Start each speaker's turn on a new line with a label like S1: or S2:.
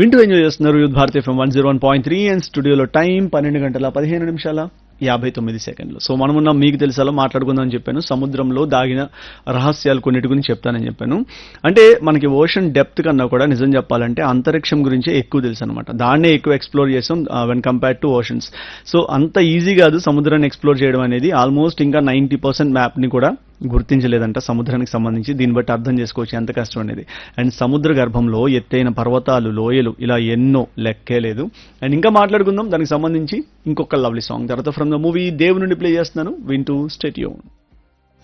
S1: వింటూ ఎంజాయ్ చేస్తున్నారు youth Bharati FM one zero one point three and స్టూడియోలో టైం పన్నెండు గంటల పదిహేను నిమిషాల యాభై తొమ్మిది సెకండ్లు సో మనమున్న మీకు తెలుసాలో మాట్లాడుకుందాం అని చెప్పాను సముద్రంలో దాగిన రహస్యాలు కొన్నిటి గురించి చెప్తానని చెప్పాను అంటే మనకి ఓషన్ డెప్త్ కన్నా కూడా నిజం చెప్పాలంటే అంతరిక్షం గురించి ఎక్కువ తెలుసు అనమాట దాన్నే ఎక్కువ ఎక్స్ప్లోర్ చేసాం when compare to oceans so అంత ఈజీ కాదు సముద్రాన్ని ఎక్స్ప్లోర్ చేయడం అనేది ఆల్మోస్ట్ ఇంకా నైంటీ పర్సెంట్ మ్యాప్ని కూడా గుర్తించలేదంట సముద్రానికి సంబంధించి దీన్ని బట్టి అర్థం చేసుకోవచ్చు ఎంత కష్టం అనేది అండ్ సముద్ర గర్భంలో ఎత్తైన పర్వతాలు లోయలు ఇలా ఎన్నో లెక్కే లేదు అండ్ ఇంకా మాట్లాడుకుందాం దానికి సంబంధించి ఇంకొక లవ్లీ సాంగ్ తర్వాత ఫ్రమ్ ద మూవీ దేవు నుండి ప్లే చేస్తున్నాను వింటూ స్టేట్ యూన్